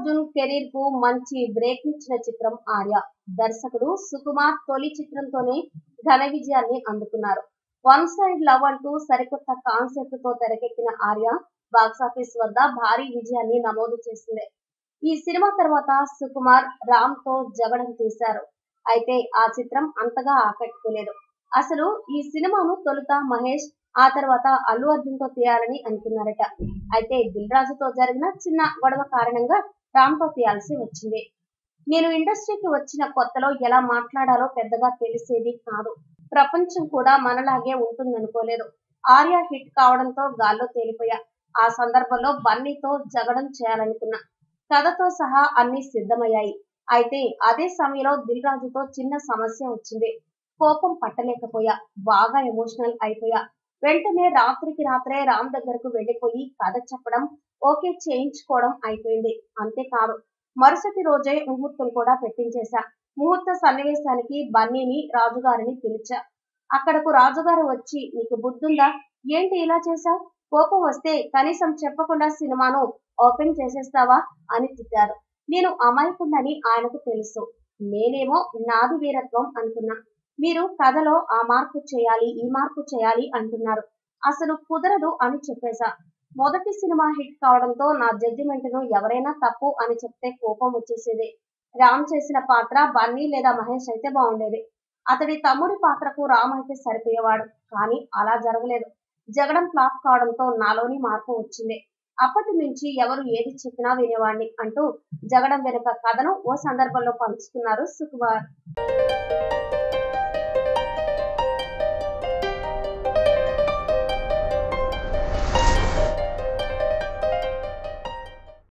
Arjun career కు మంచి break ఇచ్చిన చిత్రం ఆర్య దర్శకుడు సుకుమార్ తొలి చిత్రంతోనే ఘన విజయాన్ని అందుకున్నారు వన్ సైడ్ లవ్ అంటూ సరికొత్త కాన్సెప్ట్ తో తెరకెక్కిన ఆర్య బాక్సాఫీస్ వద్ద భారీ విజయాన్ని నమోదు చేసింది ఈ సినిమా తర్వాత సుకుమార్ రామ్ తో జగడం తీశారు అయితే ఆ చిత్రం అంతగా ఆకట్టుకోలేదు అసలు ఈ సినిమాను తొలుత మహేష్ ఆ తర్వాత అల్లు అర్జున్ తో తీయాలని అనుకున్నారట అయితే దిల్ రాజుతో జరిగిన చిన్న గొడవ కారణంగా రామ్ తో తీయాల్సి వచ్చింది నేను ఇండస్ట్రీకి వచ్చిన కొత్తలో ఎలా మాట్లాడాలో పెద్దగా తెలిసేది కాదు ప్రపంచం కూడా మనలాగే ఉంటుందనుకోలేదు ఆర్య హిట్ కావడంతో గాల్లో తేలిపోయా ఆ సందర్భంలో బన్నీతో జగడం చేయాలనుకున్నా కథతో సహా అన్ని సిద్ధమయ్యాయి అయితే అదే సమయంలో దిల్ రాజుతో చిన్న సమస్య వచ్చింది కోపం పట్టలేకపోయా బాగా ఎమోషనల్ అయిపోయా వెంటనే రాత్రికి రాత్రే రామ్ దగ్గరకు వెళ్లిపోయి కథ చెప్పడం ఓకే చేయించుకోవడం అయిపోయింది అంతేకాదు మరుసటి రోజే ముహూర్తం కూడా పెట్టించేశా ముహూర్త సన్నివేశానికి బన్నీని రాజుగారిని పిలిచా అక్కడకు రాజుగారు వచ్చి నీకు బుద్ధుందా ఏంటి ఇలా చేశావు కోపం వస్తే కనీసం చెప్పకుండా సినిమాను ఓపెన్ చేసేస్తావా అని తిట్టారు నేను అమాయకుండని ఆయనకు తెలుసు నేనేమో నాది వీరత్వం అనుకున్నా మీరు కథలో ఆ మార్పు చేయాలి ఈ మార్పు చేయాలి అంటున్నారు అసలు కుదరదు అని చెప్పేశా మొదటి సినిమా హిట్ కావడంతో నా జడ్జిమెంట్ ను ఎవరైనా తప్పు అని చెప్తే కోపం వచ్చేసేది రామ్ చేసిన పాత్ర బన్నీ లేదా మహేష్ అయితే బాగుండేది అతడి తమ్ముడి పాత్రకు రామ్ అయితే సరిపోయేవాడు కానీ అలా జరగలేదు జగడం ఫ్లాప్ కావడంతో నాలోని మార్పు వచ్చింది అప్పటి నుంచి ఎవరు ఏది చెప్పినా వినేవాడిని అంటూ జగడం వెనుక కథను ఓ సందర్భంలో పంచుకున్నారు సుకుమార్